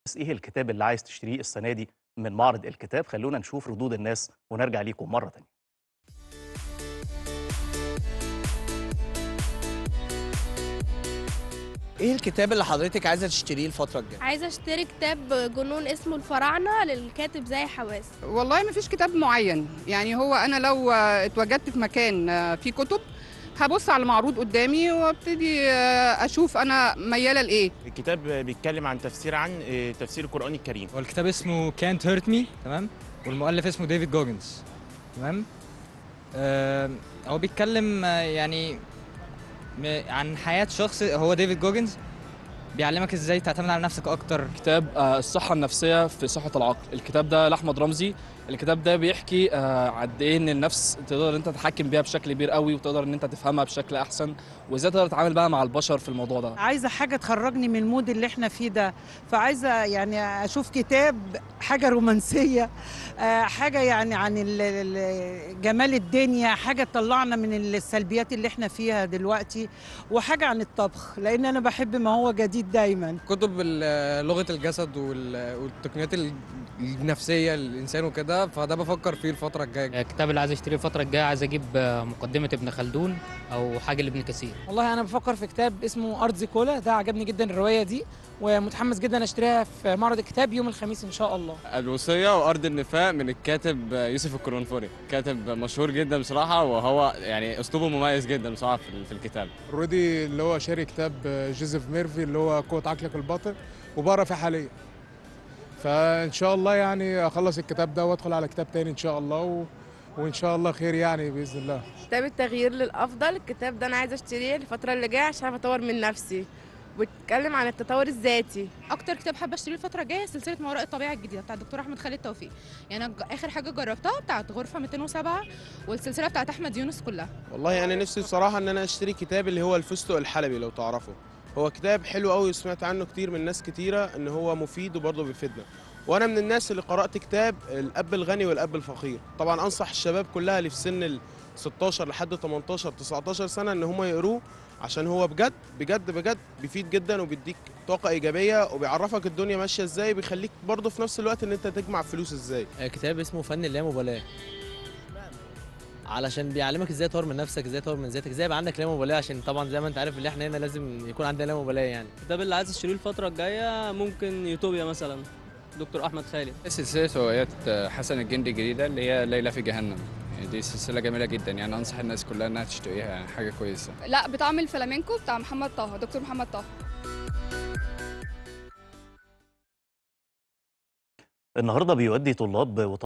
بس إيه الكتاب اللي عايز تشتريه السنة دي من معرض الكتاب خلونا نشوف ردود الناس ونرجع ليكم مرة تانية ايه الكتاب اللي حضرتك عايزه تشتريه الفتره الجايه عايزه اشتري كتاب جنون اسمه الفراعنه للكاتب زي حواس والله ما فيش كتاب معين يعني هو انا لو آه، اتواجدت في مكان آه، فيه كتب هبص على المعروض قدامي وابتدي آه، اشوف انا مياله لايه الكتاب بيتكلم عن تفسير عن آه، تفسير القرآن الكريم هو الكتاب اسمه كانت هيرت مي تمام والمؤلف اسمه ديفيد جوجنز تمام آه هو بيتكلم آه، يعني م- عن حياة شخص هو ديفيد جوجنز بيعلمك ازاي تعتمد على نفسك اكتر كتاب آه، الصحة النفسية في صحة العقل الكتاب ده لأحمد رمزي الكتاب ده بيحكي آه، قد ايه ان النفس تقدر ان انت تتحكم بيها بشكل كبير قوي وتقدر ان انت تفهمها بشكل احسن وازاي تقدر تتعامل بقى مع البشر في الموضوع ده عايزه حاجه تخرجني من المود اللي احنا فيه ده فعايزه يعني اشوف كتاب حاجه رومانسيه آه، حاجه يعني عن ال- ال- جمال الدنيا حاجه تطلعنا من السلبيات اللي احنا فيها دلوقتي وحاجه عن الطبخ لان انا بحب ما هو جديد دايما كتب ال- لغه الجسد وال- والتقنيات ال- النفسيه للانسان وكده فده بفكر فيه الفتره الجايه الكتاب اللي عايز اشتريه الفترة الجاية عايز اجيب آه، مقدمة ابن خلدون او حاجة لابن كثير والله انا بفكر في كتاب اسمه ارض زيكولا ده عجبني جدا الروايه دي ومتحمس جدا اشتريها في معرض الكتاب يوم الخميس ان شاء الله الوصية وأرض النفاق من الكاتب يوسف القرنفوري كاتب مشهور جدا بصراحة وهو يعني أسلوبه مميز جدا بصراحة في في الكتاب اوريدي اللي هو شاري كتاب جوزيف ميرفي اللي هو قوة عقلك الباطن وبقرا فيه حاليا فان شاء الله يعني اخلص الكتاب ده وادخل على كتاب تاني ان شاء الله و... وان شاء الله خير يعني باذن الله كتاب التغيير للأفضل الكتاب ده أنا عايزة أشتريه الفترة اللي جاية عشان أطور من نفسي بيتكلم عن التطور الذاتي اكتر كتاب حابه اشتريه الفتره الجايه سلسله ما وراء الطبيعه الجديده بتاع الدكتور احمد خالد توفيق يعني انا ج- اخر حاجه جربتها بتاعت غرفه 207 والسلسله بتاعت احمد يونس كلها والله انا نفسي بصراحه ان انا اشتري كتاب اللي هو الفستق الحلبي لو تعرفه هو كتاب حلو قوي وسمعت عنه كتير من ناس كتيره ان هو مفيد وبرضه بيفيدنا وانا من الناس اللي قرات كتاب الاب الغني والاب الفقير طبعا انصح الشباب كلها اللي في سن ال 16 لحد 18 19 سنه ان هم يقروه عشان هو بجد بجد بجد بيفيد جدا وبيديك طاقه ايجابيه وبيعرفك الدنيا ماشيه ازاي بيخليك برضه في نفس الوقت ان انت تجمع فلوس ازاي كتاب اسمه فن اللامبالاة علشان بيعلمك ازاي تطور من نفسك ازاي تطور من ذاتك ازاي يبقى عندك لا مبالاه عشان طبعا زي ما انت عارف اللي احنا هنا لازم يكون عندنا لا مبالاه يعني الكتاب اللي عايز اشتريه الفترة الجاية ممكن يوتوبيا مثلا دكتور أحمد خالد سلسلة روايات حسن الجندي الجديدة اللي هي ليلى في جهنم يعني دي سلسلة جميلة جدا يعني أنصح الناس كلها إنها تشتريها يعني حاجة كويسة لا بطعم الفلامينكو بتاع محمد طه دكتور محمد طه النهارده بيودي طلاب